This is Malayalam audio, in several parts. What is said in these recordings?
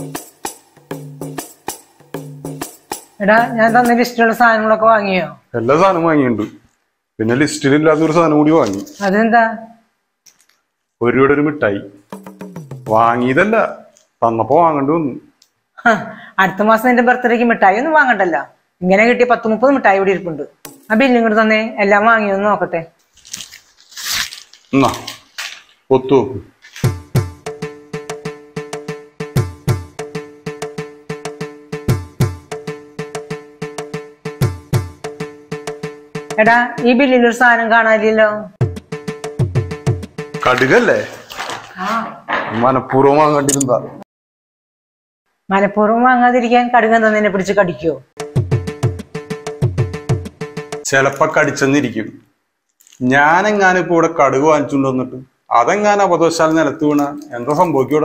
എടാ ഞാൻ തന്ന ലിസ്റ്റിലുള്ള സാധനങ്ങളൊക്കെ വാങ്ങിയോ എല്ലാ സാധനവും വാങ്ങിയിട്ടുണ്ട് പിന്നെ ലിസ്റ്റിലില്ലാത്ത ഒരു സാധനം കൂടി വാങ്ങി അതെന്താ ഒരു രൂപയുടെ ഒരു മിഠായി വാങ്ങിയതല്ല തന്നപ്പോ വാങ്ങേണ്ടി വന്നു ഹ, അടുത്ത മാസം എന്റെ ബർത്ത്ഡേക്ക് മിഠായി ഒന്നും വാങ്ങണ്ടല്ലോ ഇങ്ങനെ കിട്ടിയ പത്ത് മുപ്പത് മിഠായി ഇവിടെ ഇരിപ്പുണ്ട് ആ ബില്ലും ഇങ്ങോട്ട് തന്നെ എല്ലാം വാങ്ങിയൊന്ന് നോക്കട്ടെ എന്നാ ഒത്തു നോക്ക് എടാ ഈ ബില്ലിൽ ഒരു സാധനം കാണാനില്ലല്ലോ കടുകല്ലേ മനഃപൂർവ്വം വാങ്ങേണ്ടിരുന്നതാ മനഃപൂർവ്വം വാങ്ങാതിരിക്കാൻ കടുകൻ തന്നെ പിടിച്ച് കടിക്കോ ചെലപ്പോ കടിച്ചെന്നിരിക്കും ഞാനെങ്ങാനും ഇപ്പൊ ഇവിടെ കടുക് വാങ്ങിച്ചുകൊണ്ട് വന്നിട്ട് അതെങ്ങാനും അബദ്ധവശാൽ നിലത്ത് വീണ എന്താ സംഭവിക്കൂടെ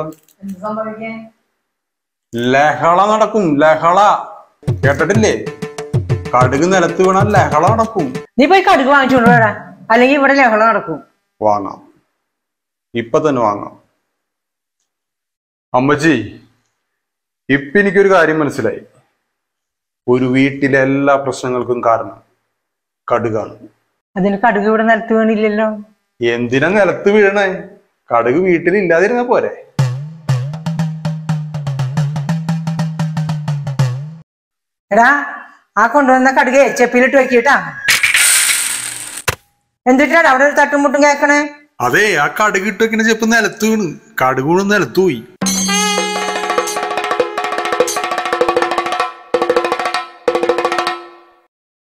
ലഹള നടക്കും ലഹള കേട്ടിട്ടില്ലേ കടുക് നിലത്ത് വീണാൽ ലഹള നടക്കും നീ പോയി കടുക് വാങ്ങിച്ചോണ്ട് വേടാ അല്ലെങ്കിൽ ഇവിടെ ലഹള നടക്കും വാങ്ങാം ഇപ്പൊ തന്നെ വാങ്ങാം അമ്മച്ചി ഇപ്പൊ എനിക്കൊരു കാര്യം മനസ്സിലായി ഒരു വീട്ടിലെ എല്ലാ പ്രശ്നങ്ങൾക്കും കാരണം കടുകാണ് അതിന് കടുക് ഇവിടെ നിലത്ത് വീണില്ലല്ലോ എന്തിനാ നിലത്ത് വീഴണേ കടുക് വീട്ടിൽ ഇല്ലാതിരുന്ന പോരെ എടാ ആ കൊണ്ടുവന്ന കടുകെ ചെപ്പിലിട്ട് വെക്കിട്ടാ എന്തിട്ടാണ് അവിടെ ഒരു തട്ടും മുട്ടും കേക്കണേ അതെ ആ കടുക് ഇട്ട് വെക്കുന്ന ചെപ്പ് നിലത്ത് വീണ് കടുക് വീണ് നിലത്ത് പോയി